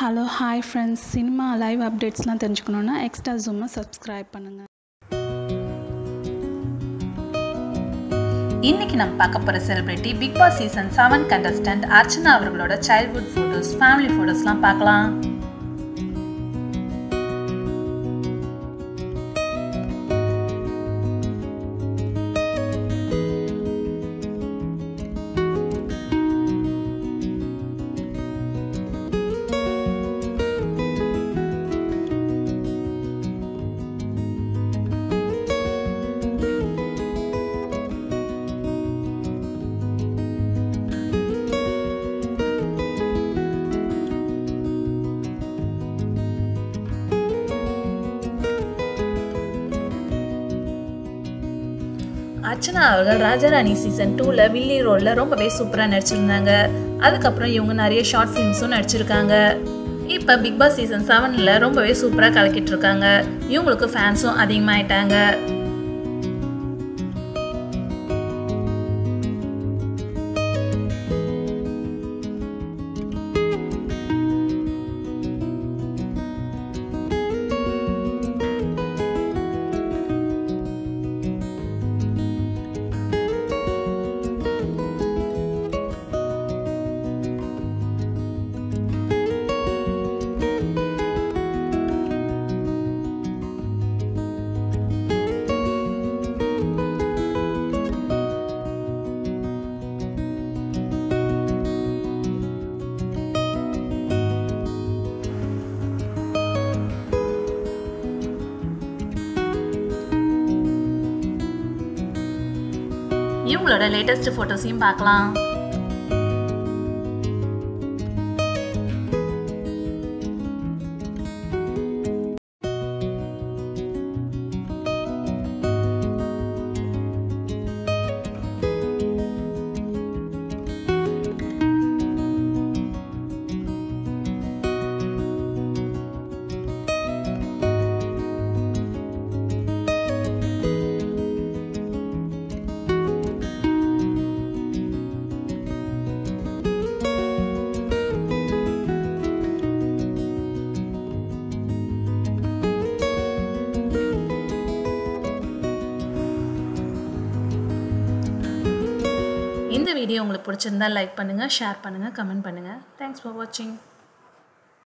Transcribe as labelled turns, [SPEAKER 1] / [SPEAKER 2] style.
[SPEAKER 1] hello hi friends cinema live அப்டேட்ஸ்லாம் தெரிஞ்சுக்கணுன்னா extra ஜூமை சப்ஸ்கிரைப் பண்ணுங்கள்
[SPEAKER 2] இன்னைக்கு நம்ம பார்க்க போகிற celebrity big boss season seven contestant Archana அவர்களோட சைல்ட்ஹுட் ஃபோட்டோஸ் ஃபேமிலி ஃபோட்டோஸ்லாம் பார்க்கலாம் அர்ச்சனா அவர்கள் ராஜாராணி சீசன் டூவில் வில்லி ரோலில் ரொம்பவே சூப்பராக நடிச்சிருந்தாங்க அதுக்கப்புறம் இவங்க நிறைய ஷார்ட் ஃபிலிம்ஸும் நடிச்சிருக்காங்க இப்போ பிக் பாஸ் சீசன் செவனில் ரொம்பவே சூப்பராக கலக்கிட்டு இருக்காங்க இவங்களுக்கு ஃபேன்ஸும் அதிகமாயிட்டாங்க இவங்களோட லேட்டஸ்ட் ஃபோட்டோஸையும் பார்க்கலாம் இந்த வீடியோ உங்களுக்கு பிடிச்சிருந்தா லைக் பண்ணுங்கள் ஷேர் பண்ணுங்கள் கமெண்ட் பண்ணுங்கள் தேங்க்ஸ் ஃபார் வாட்சிங்